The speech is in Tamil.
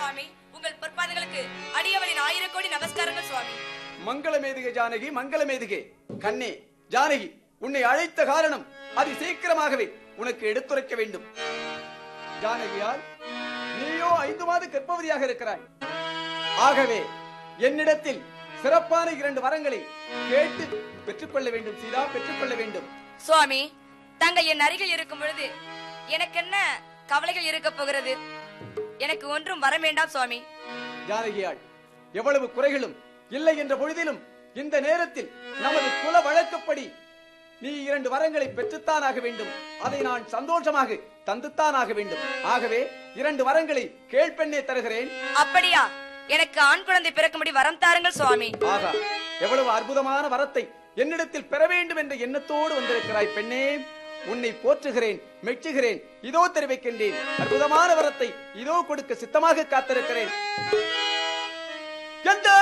சுவாமி உங்கள் பொற்பாதங்களுக்கு அடியவளின் ஆயிரம் கோடி நமஸ்காரங்கள் சுவாமி மங்களமேதிகை ஜானகி மங்களமேதிகை கண்ணே ஜானகி உன்னை அழைத்த காரணம் அது சீக்கிரமாகவே உனக்கு எடுத்துரைக்க வேண்டும் ஜானகியால் நீயோ ஐந்து மாத கர்ப்பவதியாக இருக்கிறாய் ஆகவே என்னிடத்தில் சிறப்பான இரண்டு வரங்களை கேட்டு பெற்றுக்கொள்ள வேண்டும் சீதா பெற்றுக்கொள்ள வேண்டும் சுவாமி தாங்கள் என் அருகில் இருக்கும் பொழுது எனக்கு என்ன கவலைகள் இருக்க போகிறது எனக்கு ஒன்றும் வர வேண்டாம் சுவாமி ஜானகியாள் எவ்வளவு குறைகளும் இல்லை என்ற பொழுதிலும் இந்த நேரத்தில் நமது குல வழக்கப்படி நீ இரண்டு வரங்களை பெற்றுத்தான் ஆக வேண்டும் அதை நான் சந்தோஷமாக தந்துத்தான் ஆக வேண்டும் ஆகவே இரண்டு வரங்களை கேள்பெண்ணே தருகிறேன் அப்படியா எனக்கு ஆண் குழந்தை பிறக்கும்படி வரம் தாருங்கள் சுவாமி ஆகா எவ்வளவு அற்புதமான வரத்தை என்னிடத்தில் பெற வேண்டும் என்ற எண்ணத்தோடு வந்திருக்கிறாய் பெண்ணே உன்னை போற்றுகிறேன் மெச்சுகிறேன் இதோ தெரிவிக்கின்றேன் அற்புதமான வரத்தை இதோ கொடுக்க சித்தமாக காத்திருக்கிறேன் எந்த